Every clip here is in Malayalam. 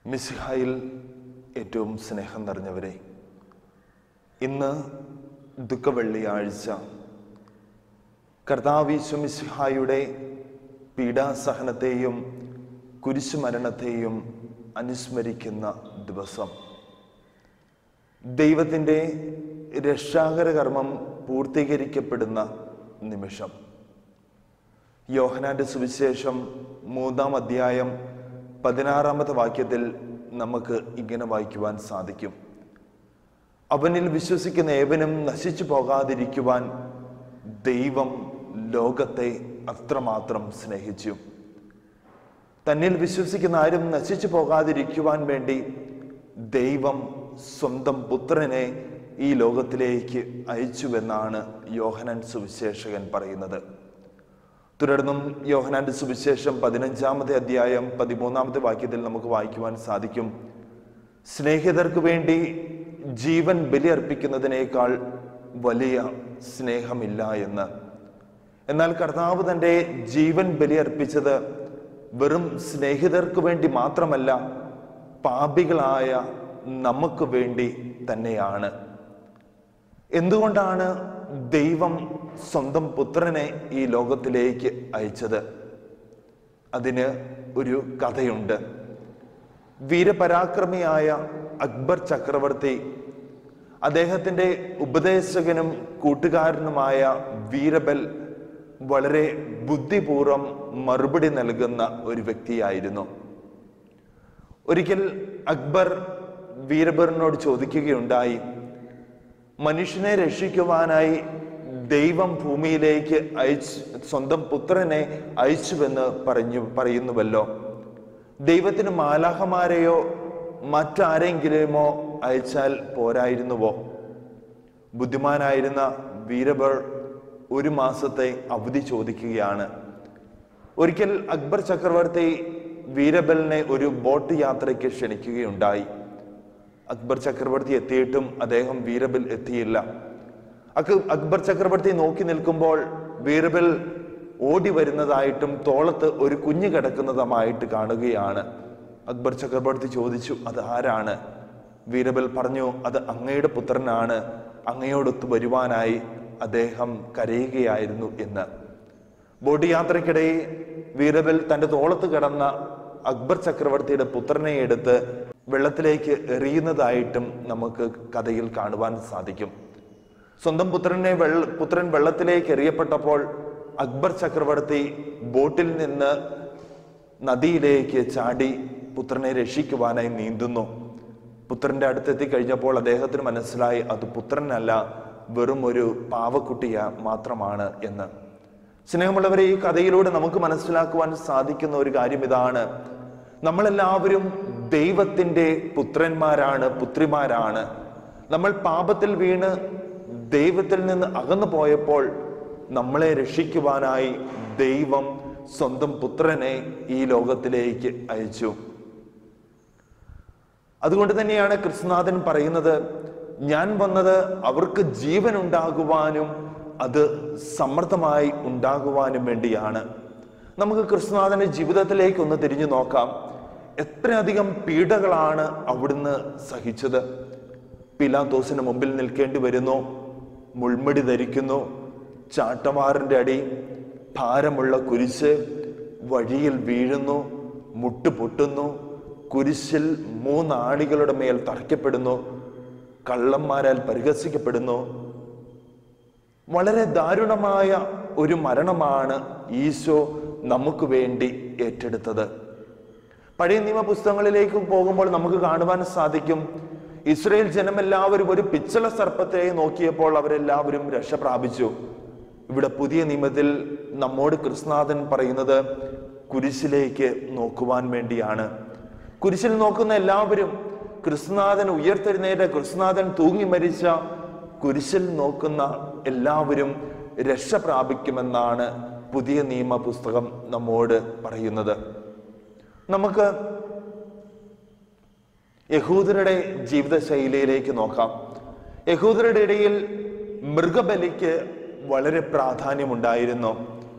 മിസിഹായിൽ ഏറ്റവും സ്നേഹം നിറഞ്ഞവരെ ഇന്ന് ദുഃഖവെള്ളിയാഴ്ച കർത്താവീശു മിസിഹായുടെ പീഡാസഹനത്തെയും കുരിശുമരണത്തെയും അനുസ്മരിക്കുന്ന ദിവസം ദൈവത്തിൻ്റെ രക്ഷാകര കർമ്മം പൂർത്തീകരിക്കപ്പെടുന്ന നിമിഷം യോഹനാന്റെ സുവിശേഷം മൂന്നാം അധ്യായം പതിനാറാമത്തെ വാക്യത്തിൽ നമുക്ക് ഇങ്ങനെ വായിക്കുവാൻ സാധിക്കും അവനിൽ വിശ്വസിക്കുന്ന ഏവനും നശിച്ചു പോകാതിരിക്കുവാൻ ദൈവം ലോകത്തെ അത്രമാത്രം സ്നേഹിച്ചു തന്നിൽ വിശ്വസിക്കുന്ന ആരും നശിച്ചു പോകാതിരിക്കുവാൻ വേണ്ടി ദൈവം സ്വന്തം പുത്രനെ ഈ ലോകത്തിലേക്ക് അയച്ചുവെന്നാണ് യോഹനൻ സുവിശേഷകൻ പറയുന്നത് തുടർന്നും യോഹനാന്റെ സുവിശേഷം പതിനഞ്ചാമത്തെ അധ്യായം പതിമൂന്നാമത്തെ വാക്യത്തിൽ നമുക്ക് വായിക്കുവാൻ സാധിക്കും സ്നേഹിതർക്ക് വേണ്ടി ജീവൻ ബലിയർപ്പിക്കുന്നതിനേക്കാൾ വലിയ സ്നേഹമില്ല എന്ന് എന്നാൽ കർത്താവ് തൻ്റെ ജീവൻ ബലിയർപ്പിച്ചത് വെറും സ്നേഹിതർക്ക് വേണ്ടി മാത്രമല്ല പാപികളായ നമുക്ക് വേണ്ടി തന്നെയാണ് എന്തുകൊണ്ടാണ് ദൈവം സ്വന്തം പുത്രനെ ഈ ലോകത്തിലേക്ക് അയച്ചത് അതിന് ഒരു കഥയുണ്ട് വീരപരാക്രമിയായ അക്ബർ ചക്രവർത്തി അദ്ദേഹത്തിൻ്റെ ഉപദേശകനും കൂട്ടുകാരനുമായ വീരബൽ വളരെ ബുദ്ധിപൂർവം മറുപടി നൽകുന്ന ഒരു വ്യക്തിയായിരുന്നു ഒരിക്കൽ അക്ബർ വീരബറിനോട് ചോദിക്കുകയുണ്ടായി മനുഷ്യനെ രക്ഷിക്കുവാനായി ദൈവം ഭൂമിയിലേക്ക് അയച്ചു സ്വന്തം പുത്രനെ അയച്ചുവെന്ന് പറഞ്ഞു പറയുന്നുവല്ലോ ദൈവത്തിന് മാലാഹമാരെയോ മറ്റാരെങ്കിലുമോ അയച്ചാൽ പോരായിരുന്നുവോ ബുദ്ധിമാനായിരുന്ന വീരബർ ഒരു മാസത്തെ അവധി ചോദിക്കുകയാണ് ഒരിക്കൽ അക്ബർ ചക്രവർത്തി വീരബലിനെ ഒരു ബോട്ട് യാത്രയ്ക്ക് ക്ഷണിക്കുകയുണ്ടായി അക്ബർ ചക്രവർത്തി എത്തിയിട്ടും അദ്ദേഹം വീരബൽ എത്തിയില്ല അക് അക്ബർ ചക്രവർത്തി നോക്കി നിൽക്കുമ്പോൾ വീരബൽ ഓടി വരുന്നതായിട്ടും തോളത്ത് ഒരു കുഞ്ഞ് കിടക്കുന്നതുമായിട്ട് കാണുകയാണ് അക്ബർ ചക്രവർത്തി ചോദിച്ചു അത് ആരാണ് വീരബൽ പറഞ്ഞു അത് അങ്ങയുടെ പുത്രനാണ് അങ്ങയോടൊത്ത് വരുവാനായി അദ്ദേഹം കരയുകയായിരുന്നു എന്ന് ബോട്ട് യാത്രക്കിടെ വീരബൽ തന്റെ തോളത്ത് കിടന്ന അക്ബർ ചക്രവർത്തിയുടെ പുത്രനെ എടുത്ത് വെള്ളത്തിലേക്ക് എറിയുന്നതായിട്ടും നമുക്ക് കഥയിൽ കാണുവാൻ സാധിക്കും സ്വന്തം പുത്രനെ വെള്ള പുത്രൻ വെള്ളത്തിലേക്ക് എറിയപ്പെട്ടപ്പോൾ അക്ബർ ചക്രവർത്തി ബോട്ടിൽ നിന്ന് നദിയിലേക്ക് ചാടി പുത്രനെ രക്ഷിക്കുവാനായി നീന്തുന്നു പുത്രന്റെ അടുത്തെത്തി കഴിഞ്ഞപ്പോൾ അദ്ദേഹത്തിന് മനസ്സിലായി അത് പുത്രനല്ല വെറും ഒരു പാവക്കുട്ടിയ മാത്രമാണ് എന്ന് സ്നേഹമുള്ളവരെ ഈ കഥയിലൂടെ നമുക്ക് മനസ്സിലാക്കുവാൻ സാധിക്കുന്ന ഒരു കാര്യം ഇതാണ് നമ്മളെല്ലാവരും ദൈവത്തിൻ്റെ പുത്രന്മാരാണ് പുത്രിമാരാണ് നമ്മൾ പാപത്തിൽ വീണ് ദൈവത്തിൽ നിന്ന് അകന്നു പോയപ്പോൾ നമ്മളെ രക്ഷിക്കുവാനായി ദൈവം സ്വന്തം പുത്രനെ ഈ ലോകത്തിലേക്ക് അയച്ചു അതുകൊണ്ട് തന്നെയാണ് കൃഷ്ണനാഥൻ പറയുന്നത് ഞാൻ വന്നത് അവർക്ക് ജീവൻ ഉണ്ടാകുവാനും അത് സമൃദ്ധമായി ഉണ്ടാകുവാനും വേണ്ടിയാണ് നമുക്ക് കൃഷ്ണനാഥന്റെ ജീവിതത്തിലേക്ക് ഒന്ന് തിരിഞ്ഞു നോക്കാം എത്രയധികം പീഡകളാണ് അവിടുന്ന് സഹിച്ചത് പിലാത്തോസിന് മുമ്പിൽ നിൽക്കേണ്ടി വരുന്നു മുൾമുടി ധരിക്കുന്നു ചാട്ടമാറിന്റെ അടി ഭാരമുള്ള കുരിശ് വഴിയിൽ വീഴുന്നു മുട്ടുപൊട്ടുന്നു കുരിശിൽ മൂന്നാണികളുടെ മേൽ തറയ്ക്കപ്പെടുന്നു കള്ളന്മാരാൽ പരിഹസിക്കപ്പെടുന്നു വളരെ ദാരുണമായ ഒരു മരണമാണ് ഈശോ നമുക്ക് വേണ്ടി ഏറ്റെടുത്തത് പഴയ നിയമ പുസ്തകങ്ങളിലേക്ക് പോകുമ്പോൾ നമുക്ക് കാണുവാൻ സാധിക്കും ഇസ്രയേൽ ജനമെല്ലാവരും ഒരു പിച്ചള സർപ്പത്തെ നോക്കിയപ്പോൾ അവരെല്ലാവരും രക്ഷ പ്രാപിച്ചു ഇവിടെ പുതിയ നിയമത്തിൽ നമ്മോട് കൃഷ്ണനാഥൻ പറയുന്നത് കുരിശിലേക്ക് നോക്കുവാൻ വേണ്ടിയാണ് കുരിശിൽ നോക്കുന്ന എല്ലാവരും കൃഷ്ണനാഥൻ ഉയർത്തെഴുന്നേറ്റ കൃഷ്ണനാഥൻ തൂങ്ങി മരിച്ച കുരിശിൽ നോക്കുന്ന എല്ലാവരും രക്ഷ പ്രാപിക്കുമെന്നാണ് പുതിയ നിയമ പുസ്തകം നമ്മോട് പറയുന്നത് നമുക്ക് യഹൂദരുടെ ജീവിതശൈലിയിലേക്ക് നോക്കാം യഹൂദരുടെ ഇടയിൽ മൃഗബലിക്ക് വളരെ പ്രാധാന്യമുണ്ടായിരുന്നു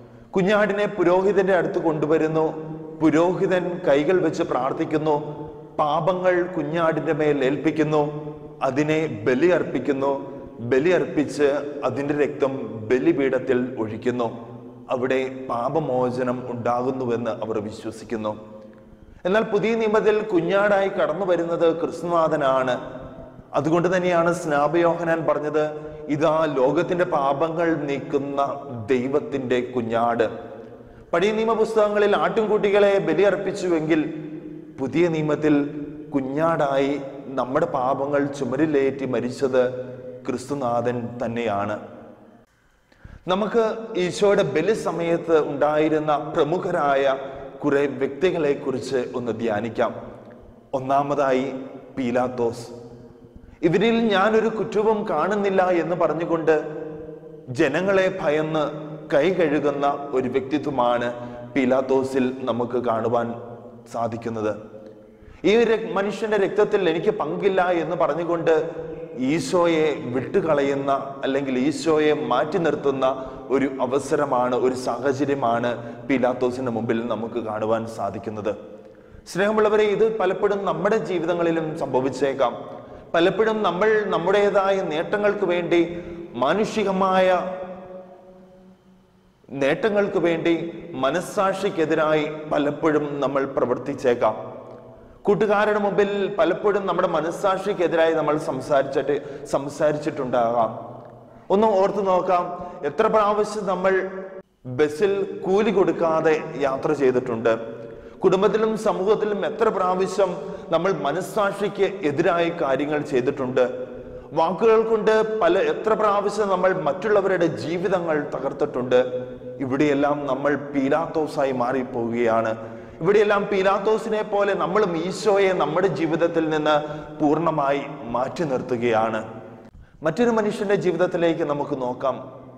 കുഞ്ഞാടിനെ പുരോഹിതന്റെ അടുത്ത് കൊണ്ടുവരുന്നു പുരോഹിതൻ കൈകൾ വെച്ച് പ്രാർത്ഥിക്കുന്നു പാപങ്ങൾ കുഞ്ഞാടിന്റെ മേൽ ഏൽപ്പിക്കുന്നു അതിനെ ബലിയർപ്പിക്കുന്നു ബലിയർപ്പിച്ച് അതിന്റെ രക്തം ബലിപീഠത്തിൽ ഒഴിക്കുന്നു അവിടെ പാപമോചനം ഉണ്ടാകുന്നുവെന്ന് അവർ വിശ്വസിക്കുന്നു എന്നാൽ പുതിയ നിയമത്തിൽ കുഞ്ഞാടായി കടന്നു വരുന്നത് ക്രിസ്തുനാഥനാണ് അതുകൊണ്ട് തന്നെയാണ് സ്നാപയോഹനാൻ പറഞ്ഞത് ഇതാ ലോകത്തിന്റെ പാപങ്ങൾ നീക്കുന്ന ദൈവത്തിന്റെ കുഞ്ഞാട് പഴയ നിയമ പുസ്തകങ്ങളിൽ ആട്ടിൻകുട്ടികളെ ബലിയർപ്പിച്ചുവെങ്കിൽ പുതിയ നിയമത്തിൽ കുഞ്ഞാടായി നമ്മുടെ പാപങ്ങൾ ചുമരിലേറ്റി മരിച്ചത് ക്രിസ്തുനാഥൻ തന്നെയാണ് നമുക്ക് ഈശോയുടെ ബലി സമയത്ത് ഉണ്ടായിരുന്ന പ്രമുഖരായ കുറെ വ്യക്തികളെ കുറിച്ച് ഒന്ന് ധ്യാനിക്കാം ഒന്നാമതായി പീലാത്തോസ് ഇവരിൽ ഞാനൊരു കുറ്റവും കാണുന്നില്ല എന്ന് പറഞ്ഞുകൊണ്ട് ജനങ്ങളെ ഭയന്ന് കൈ കഴുകുന്ന ഒരു വ്യക്തിത്വമാണ് പീലാത്തോസിൽ നമുക്ക് കാണുവാൻ സാധിക്കുന്നത് ഈ ര- മനുഷ്യന്റെ രക്തത്തിൽ എനിക്ക് പങ്കില്ല എന്ന് പറഞ്ഞുകൊണ്ട് ഈശോയെ വിട്ടുകളയുന്ന അല്ലെങ്കിൽ ഈശോയെ മാറ്റി നിർത്തുന്ന ഒരു അവസരമാണ് ഒരു സാഹചര്യമാണ് പീലാത്തോസിന്റെ മുമ്പിൽ നമുക്ക് കാണുവാൻ സാധിക്കുന്നത് സ്നേഹമുള്ളവരെ ഇത് പലപ്പോഴും നമ്മുടെ ജീവിതങ്ങളിലും സംഭവിച്ചേക്കാം പലപ്പോഴും നമ്മൾ നമ്മുടേതായ നേട്ടങ്ങൾക്ക് വേണ്ടി മാനുഷികമായ നേട്ടങ്ങൾക്ക് വേണ്ടി മനസ്സാക്ഷിക്കെതിരായി പലപ്പോഴും നമ്മൾ പ്രവർത്തിച്ചേക്കാം കൂട്ടുകാരുടെ മുമ്പിൽ പലപ്പോഴും നമ്മുടെ മനസ്സാക്ഷിക്കെതിരായി നമ്മൾ സംസാരിച്ചിട്ട് സംസാരിച്ചിട്ടുണ്ടാകാം ഒന്ന് ഓർത്തു നോക്കാം എത്ര പ്രാവശ്യം നമ്മൾ ബസ്സിൽ കൂലി കൊടുക്കാതെ യാത്ര ചെയ്തിട്ടുണ്ട് കുടുംബത്തിലും സമൂഹത്തിലും എത്ര പ്രാവശ്യം നമ്മൾ മനസ്സാക്ഷിക്ക് എതിരായി കാര്യങ്ങൾ ചെയ്തിട്ടുണ്ട് വാക്കുകൾ കൊണ്ട് പല എത്ര പ്രാവശ്യം നമ്മൾ മറ്റുള്ളവരുടെ ജീവിതങ്ങൾ തകർത്തിട്ടുണ്ട് ഇവിടെയെല്ലാം നമ്മൾ പീലാത്തോസായി മാറിപ്പോവുകയാണ് ഇവിടെയെല്ലാം പീലാത്തോസിനെ പോലെ നമ്മളും ഈശോയെ നമ്മുടെ ജീവിതത്തിൽ നിന്ന് പൂർണ്ണമായി മാറ്റി നിർത്തുകയാണ് മറ്റൊരു മനുഷ്യന്റെ ജീവിതത്തിലേക്ക് നമുക്ക് നോക്കാം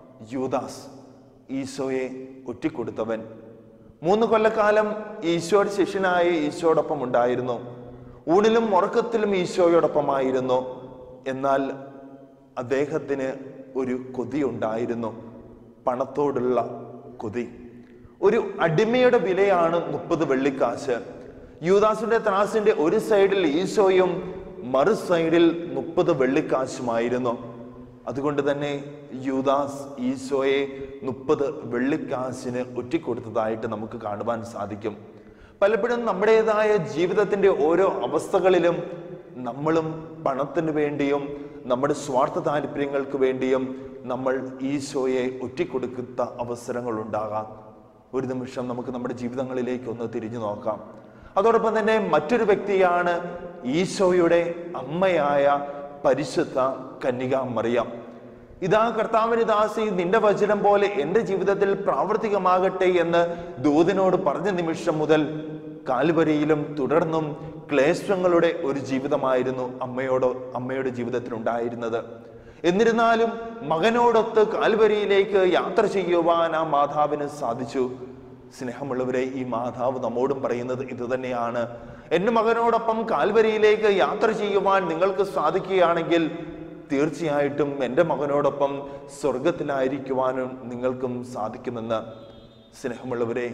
യൂദാസ് ഈശോയെ ഒറ്റിക്കൊടുത്തവൻ മൂന്ന് കൊല്ലക്കാലം ഈശോയുടെ ശിഷ്യനായി ഈശോയോടൊപ്പം ഉണ്ടായിരുന്നു ഊണിലും ഉറക്കത്തിലും ഈശോയോടൊപ്പമായിരുന്നു എന്നാൽ അദ്ദേഹത്തിന് ഒരു കൊതി ഉണ്ടായിരുന്നു പണത്തോടുള്ള കൊതി ഒരു അടിമയുടെ വിലയാണ് മുപ്പത് വെള്ളിക്കാശ് യൂദാസിന്റെ ത്രാസിന്റെ ഒരു സൈഡിൽ ഈശോയും മറു സൈഡിൽ മുപ്പത് വെള്ളിക്കാശുമായിരുന്നു അതുകൊണ്ട് തന്നെ യൂദാസ് ഈശോയെ മുപ്പത് വെള്ളിക്കാശിന് ഒറ്റിക്കൊടുത്തതായിട്ട് നമുക്ക് കാണുവാൻ സാധിക്കും പലപ്പോഴും നമ്മുടേതായ ജീവിതത്തിന്റെ ഓരോ അവസ്ഥകളിലും നമ്മളും പണത്തിന് വേണ്ടിയും നമ്മുടെ സ്വാർത്ഥ താല്പര്യങ്ങൾക്ക് വേണ്ടിയും നമ്മൾ ഈശോയെ ഒറ്റിക്കൊടുക്കുന്ന അവസരങ്ങൾ ഉണ്ടാകാം ഒരു നിമിഷം നമുക്ക് നമ്മുടെ ജീവിതങ്ങളിലേക്ക് ഒന്ന് തിരിഞ്ഞു നോക്കാം അതോടൊപ്പം തന്നെ മറ്റൊരു വ്യക്തിയാണ് ഈശോയുടെ അമ്മയായ പരിശുദ്ധ കന്യക മറിയം ഇതാ കർത്താവിന് ദാസി നിന്റെ വചനം പോലെ എന്റെ ജീവിതത്തിൽ പ്രാവർത്തികമാകട്ടെ എന്ന് ദൂതനോട് പറഞ്ഞ നിമിഷം മുതൽ കാൽവരിയിലും തുടർന്നും ക്ലേശങ്ങളുടെ ഒരു ജീവിതമായിരുന്നു അമ്മയോട് അമ്മയുടെ ജീവിതത്തിൽ ഉണ്ടായിരുന്നത് എന്നിരുന്നാലും മകനോടൊത്ത് കാൽവരിയിലേക്ക് യാത്ര ചെയ്യുവാൻ ആ മാതാവിന് സാധിച്ചു സ്നേഹമുള്ളവരെ ഈ മാതാവ് നമ്മോടും പറയുന്നത് ഇത് തന്നെയാണ് എന്റെ മകനോടൊപ്പം കാൽവരിയിലേക്ക് യാത്ര ചെയ്യുവാൻ നിങ്ങൾക്ക് സാധിക്കുകയാണെങ്കിൽ തീർച്ചയായിട്ടും എൻ്റെ മകനോടൊപ്പം സ്വർഗത്തിലായിരിക്കുവാനും നിങ്ങൾക്കും സാധിക്കുമെന്ന് സ്നേഹമുള്ളവരെ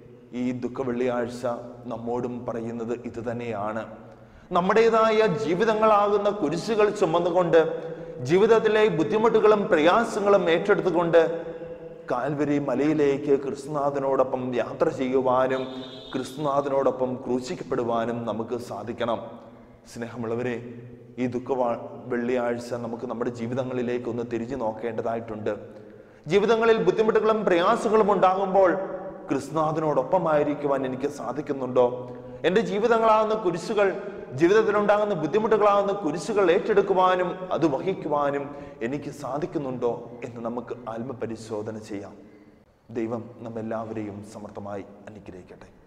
ഈ ദുഃഖ വെള്ളിയാഴ്ച നമ്മോടും പറയുന്നത് ഇത് തന്നെയാണ് നമ്മുടേതായ ജീവിതങ്ങളാകുന്ന കുരിശുകൾ ചുമന്നുകൊണ്ട് ജീവിതത്തിലെ ബുദ്ധിമുട്ടുകളും പ്രയാസങ്ങളും ഏറ്റെടുത്തുകൊണ്ട് കാൽവരി മലയിലേക്ക് ക്രിസ്തുനാഥനോടൊപ്പം യാത്ര ചെയ്യുവാനും ക്രിസ്തുനാഥനോടൊപ്പം ക്രൂശിക്കപ്പെടുവാനും നമുക്ക് സാധിക്കണം സ്നേഹമുള്ളവരെ ഈ ദുഃഖ വാ- വെള്ളിയാഴ്ച നമുക്ക് നമ്മുടെ ജീവിതങ്ങളിലേക്ക് ഒന്ന് തിരിഞ്ഞു നോക്കേണ്ടതായിട്ടുണ്ട് ജീവിതങ്ങളിൽ ബുദ്ധിമുട്ടുകളും പ്രയാസങ്ങളും ഉണ്ടാകുമ്പോൾ ക്രിസ്തുനാഥനോടൊപ്പമായിരിക്കുവാൻ എനിക്ക് സാധിക്കുന്നുണ്ടോ എൻ്റെ ജീവിതങ്ങളാകുന്ന കുരിശുകൾ ജീവിതത്തിലുണ്ടാകുന്ന ബുദ്ധിമുട്ടുകളാകുന്ന കുരിശുകൾ ഏറ്റെടുക്കുവാനും അത് വഹിക്കുവാനും എനിക്ക് സാധിക്കുന്നുണ്ടോ എന്ന് നമുക്ക് ആത്മപരിശോധന ചെയ്യാം ദൈവം നമ്മെല്ലാവരെയും സമർത്ഥമായി അനുഗ്രഹിക്കട്ടെ